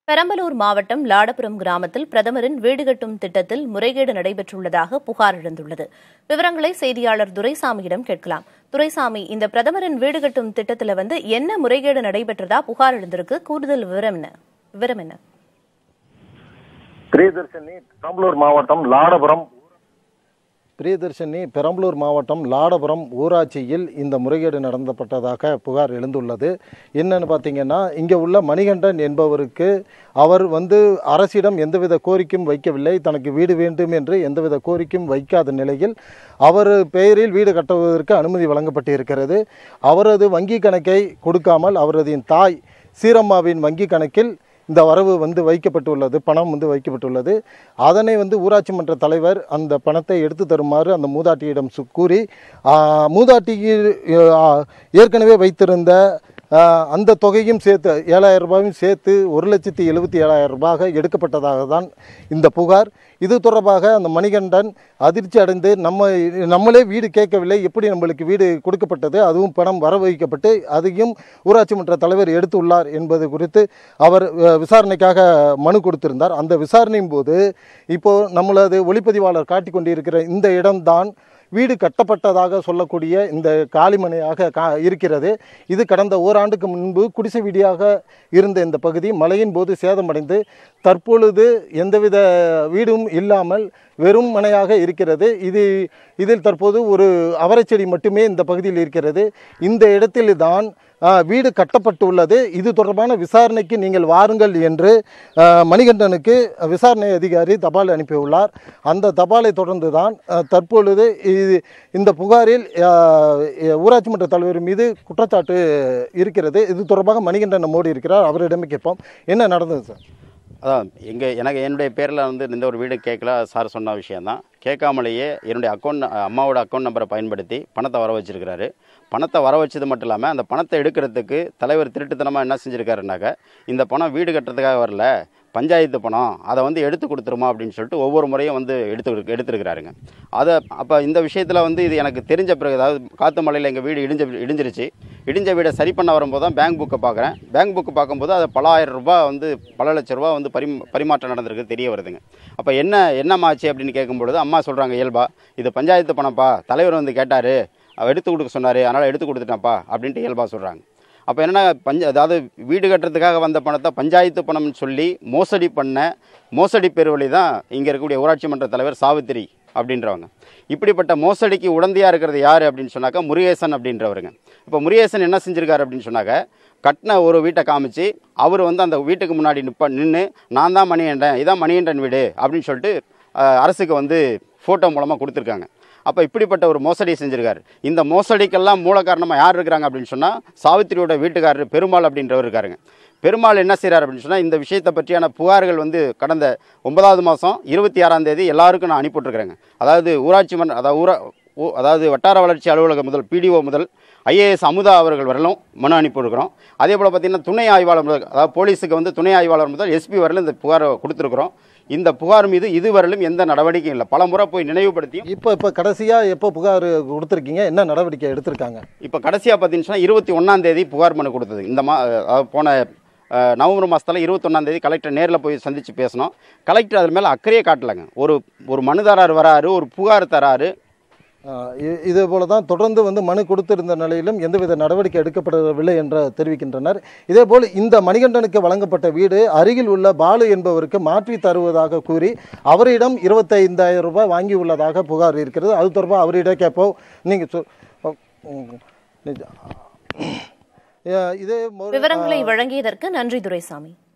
பெரம்பலூர் மாவட்டம் லாடபுரம் கிராமத்தில் பிரதமரின் வீடு கட்டும் திட்டத்தில் முறைகேடு நடைபெற்றுள்ளதாக புகார் எழுந்துள்ளது விவரங்களை செய்தியாளர் துரைசாமியிடம் கேட்கலாம் துரைசாமி இந்த பிரதமரின் வீடு கட்டும் திட்டத்தில் வந்து என்ன முறைகேடு நடைபெற்றதா புகார் எழுந்திருக்கு கூடுதல் விவரம் என்ன விவரம் என்ன பிரியதர்ஷினி பெரம்பலூர் மாவட்டம் லாடபுரம் பிரியதர்ஷினி பெரம்பலூர் மாவட்டம் லாடபுரம் ஊராட்சியில் இந்த முறைகேடு நடந்தப்பட்டதாக புகார் எழுந்துள்ளது என்னன்னு பார்த்தீங்கன்னா இங்கே உள்ள மணிகண்டன் என்பவருக்கு அவர் வந்து அரசிடம் எந்தவித கோரிக்கையும் வைக்கவில்லை தனக்கு வீடு வேண்டும் என்று எந்தவித கோரிக்கையும் வைக்காத நிலையில் அவர் பெயரில் வீடு கட்டுவதற்கு அனுமதி வழங்கப்பட்டிருக்கிறது அவரது வங்கி கணக்கை கொடுக்காமல் அவரது தாய் சீரம்மாவின் வங்கி கணக்கில் இந்த வரவு வந்து வைக்கப்பட்டுள்ளது பணம் வந்து வைக்கப்பட்டுள்ளது அதனை வந்து ஊராட்சி மன்ற தலைவர் அந்த பணத்தை எடுத்து தருமாறு அந்த மூதாட்டியிடம் சு- கூறி ஆ, மூதாட்டிக்கு ஆ, ஏற்கனவே வைத்திருந்த ஆ, அந்த தொகையும் சேர்த்து ஏழாயிரம் ரூபாயும் சேர்த்து ஒரு லட்சத்தி எழுபத்தி ஏழாயிரம் ரூபாய் எடுக்கப்பட்டதாக தான் இந்த புகார் இது தொடர்பாக அந்த மணிகண்டன் அதிர்ச்சி அடைந்து நம்ம நம்மளே வீடு கேட்கவில்லை எப்படி நம்மளுக்கு வீடு கொடுக்கப்பட்டது அதுவும் பணம் வர வைக்கப்பட்டு அதையும் ஊராட்சி மன்ற தலைவர் எடுத்துள்ளார் என்பது குறித்து அவர் அஹ், விசாரணைக்காக மனு கொடுத்திருந்தார் அந்த விசாரணையின் போது இப்போ நம்மளது ஒளிப்பதிவாளர் காட்டிக் கொண்டிருக்கிற இந்த இடம்தான் வீடு கட்டப்பட்டதாக சொல்லக்கூடிய இந்த காலிமனையாக கா இருக்கிறது இது கடந்த ஓராண்டுக்கு முன்பு குடிசை வீடியாக இருந்த இந்த பகுதி மழையின் போது சேதமடைந்து தற்பொழுது எந்தவித வீடும் இல்லாமல் வெறும் மனையாக இருக்கிறது இது இதில் தற்போது ஒரு அவரைச்செடி மட்டுமே இந்த பகுதியில் இருக்கிறது இந்த இடத்தில் தான் ஆ, வீடு கட்டப்பட்டுள்ளது இது தொடர்பான விசாரணைக்கு நீங்கள் வாருங்கள் என்று ஆ, மணிகண்டனுக்கு விசாரணை அதிகாரி தபால் அனுப்பியுள்ளார் அந்த தபாலை தொடர்ந்து தான் ஆ, தற்பொழுது இது இந்த புகாரில் ஆ, ஊராட்சி மன்ற தலைவர் மீது குற்றச்சாட்டு இருக்கிறது இது தொடர்பாக மணிகண்டன் நம்மோடு இருக்கிறார் அவரிடமே கேட்போம் என்ன நடந்தது சார் அதான் எங்கள் எனக்கு என்னுடைய பேரில் வந்து இந்த ஒரு வீடு கேட்கல சார் சொன்ன விஷயந்தான் கேட்காமலேயே என்னுடைய அக்கௌண்ட் அம்மாவோட அக்கௌண்ட் நம்பரை பயன்படுத்தி பணத்தை வர வச்சிருக்கிறாரு பணத்தை வர வச்சது மட்டும் இல்லாமல் அந்த பணத்தை எடுக்கிறதுக்கு தலைவர் திருட்டுத்தனமாக என்ன செஞ்சுருக்காருனாக்க இந்த பணம் வீடு கட்டுறதுக்காக வரல பஞ்சாயத்து பணம் அதை வந்து எடுத்து கொடுத்துருமா அப்படின்னு சொல்லிட்டு ஒவ்வொரு முறையும் வந்து எடுத்து எடுத்துருக்கிறாருங்க அதை அப்போ இந்த விஷயத்தில் வந்து இது எனக்கு தெரிஞ்ச பிறகு அதாவது காற்று மலையில் எங்கள் வீடு இடிஞ்ச இடிஞ்சிருச்சு இடிஞ்ச வீடை சரி பண்ண வரும்போது தான் பேங்க் புக்கை பார்க்குறேன் பேங்க் புக்கு பார்க்கும்போது அது பல ஆயிரம் ரூபாய் வந்து பல லட்ச ரூபா வந்து பரி பரிமாற்றம் நடந்திருக்கு தெரிய வருதுங்க அப்போ என்ன என்னமாச்சு அப்படின்னு கேட்கும்பொழுது அம்மா சொல்கிறாங்க இயல்பா இது பஞ்சாயத்து பணம்ப்பா தலைவர் வந்து கேட்டார் அவர் எடுத்து கொடுக்க சொன்னார் அதனால் எடுத்து கொடுத்துட்டேன்ப்பா அப்படின்ட்டு இயல்பா சொல்கிறாங்க அப்போ என்னென்னா பஞ்ச அதாவது வீடு கட்டுறதுக்காக வந்த பணத்தை பஞ்சாயத்து பணம்னு சொல்லி மோசடி பண்ண மோசடி பெருவழி தான் இங்கே இருக்கக்கூடிய ஊராட்சி மன்ற தலைவர் சாவித்திரி அப்படின்றவங்க இப்படிப்பட்ட மோசடிக்கு உடந்தையாக இருக்கிறது யார் அப்படின்னு சொன்னாக்கா முருகேசன் அப்படின்றவருங்க இப்போ முருகேசன் என்ன செஞ்சிருக்காரு அப்படின்னு சொன்னாக்க கட்டின ஒரு வீட்டை காமிச்சு அவர் வந்து அந்த வீட்டுக்கு முன்னாடி நிற்ப நின்று நான் தான் மணிகண்டன் இதான் மணிகண்டன் வீடு அப்படின்னு சொல்லிட்டு அஹ், அரசுக்கு வந்து ஃபோட்டோ மூலமாக கொடுத்துருக்காங்க அப்போ இப்படிப்பட்ட ஒரு மோசடி செஞ்சிருக்காரு இந்த மோசடிக்கெல்லாம் மூல காரணமாக யார் இருக்கிறாங்க அப்படின்னு சொன்னால் சாவித்திரியோட வீட்டுக்காரர் பெருமாள் அப்படின்றவர் இருக்காருங்க பெருமாள் என்ன செய்கிறார் அப்படின்னு சொன்னால் இந்த விஷயத்தை பற்றியான புகார்கள் வந்து கடந்த ஒன்பதாவது மாதம் இருபத்தி ஆறாம் தேதி எல்லாருக்கும் நான் அனுப்பிவிட்ருக்கிறேங்க அதாவது ஊராட்சி மன்ற அதாவது ஊரா ஊ- அதாவது வட்டார வளர்ச்சி அலுவலகம் முதல் பிடிஓ முதல் ஐஏஎஸ் அமுதா அவர்கள் வரலும் மனு அனுப்பிவிடுக்கிறோம் அதே போல் பார்த்தீங்கன்னா துணை ஆய்வாளர் முதல் அதாவது போலீஸுக்கு வந்து துணை ஆய்வாளர் முதல் எஸ்பி வரலும் இந்த புகாரை கொடுத்துருக்குறோம் இந்த புகார் மீது இதுவரையிலும் எந்த நடவடிக்கையும் இல்லை பல முறை போய் நினைவுபடுத்தியும் இப்போ இப்போ கடைசியாக எப்போ புகார் கொடுத்துருக்கீங்க என்ன நடவடிக்கை எடுத்திருக்காங்க இப்போ கடைசியாக பார்த்தீங்கன்னா இருபத்தி ஒன்றாம் தேதி புகார் மனு கொடுத்தது இந்த மா அதாவது போன அஹ், நவம்பர் மாதத்தில் இருபத்தொன்னாம் தேதி கலெக்டர் நேரில் போய் சந்தித்து பேசினோம் கலெக்டர் அது மேலே அக்கறையே காட்டலைங்க ஒரு ஒரு மனுதாரர் வராரு ஒரு புகார் தராரு ஆஹ் இ- இதே போல தான் தொடர்ந்து வந்து மனு கொடுத்திருந்த நிலையிலும் எந்தவித நடவடிக்கை எடுக்கப்படவில்லை என்று தெரிவிக்கின்றனர் இதேபோல் இந்த மணிகண்டனுக்கு வழங்கப்பட்ட வீடு அருகில் உள்ள பாலு என்பவருக்கு மாற்றி தருவதாக கூறி அவரிடம் இருபத்தைந்தாயிரம் ரூபாய் வாங்கியுள்ளதாக புகார் இருக்கிறது அது தொடர்பாக அவரிடம் கேட்போம் நீங்கள் சொ உம், நிஜ- ஆஹ் இதே மொ- விவரங்களை வழங்கியதற்கு நன்றி துரைசாமி